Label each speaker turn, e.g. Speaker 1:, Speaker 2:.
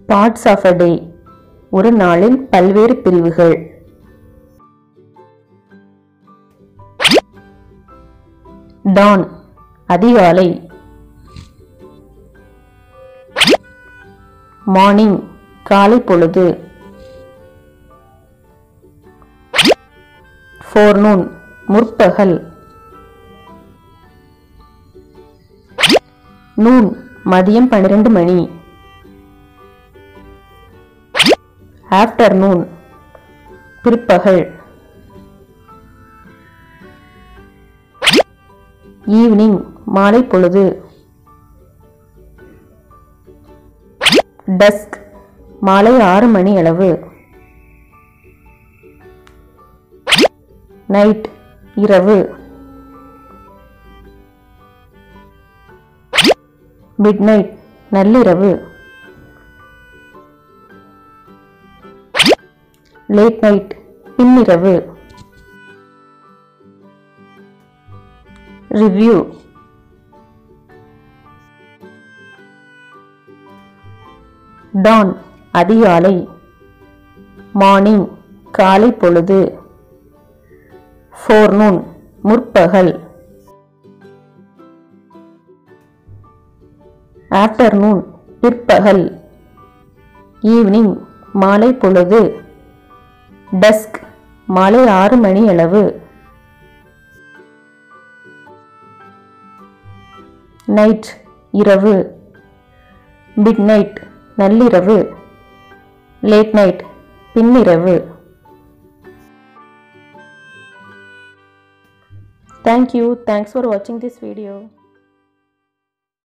Speaker 1: parts of a டே ஒரு நாளின் பல்வேறு பிரிவுகள் டான் அதிகாலை மார்னிங் காலை பொழுது ஃபோர்னூன் முற்பகல் நூன் மதியம் பன்னிரண்டு மணி ஆஃப்டர்நூன் பிற்பகல் ஈவினிங் மாலை பொழுது டஸ்க் மாலை ஆறு மணி அளவு நைட் இரவு மிட் நைட் நள்ளிரவு லேட் நைட் பின்னிரவு ரிவ்யூ டான் அதிகாலை மார்னிங் காலை பொழுது ஃபோர்னூன் முற்பகல் ஆஃப்டர்நூன் பிற்பகல் ஈவினிங் மாலை பொழுது டஸ்க் மாலை ஆறு மணி அளவு நைட் இரவு மிட் நைட் நள்ளிரவு லேட் நைட் பின்னிரவு தேங்க்யூ தேங்க்ஸ் ஃபார் வாட்சிங் திஸ் வீடியோ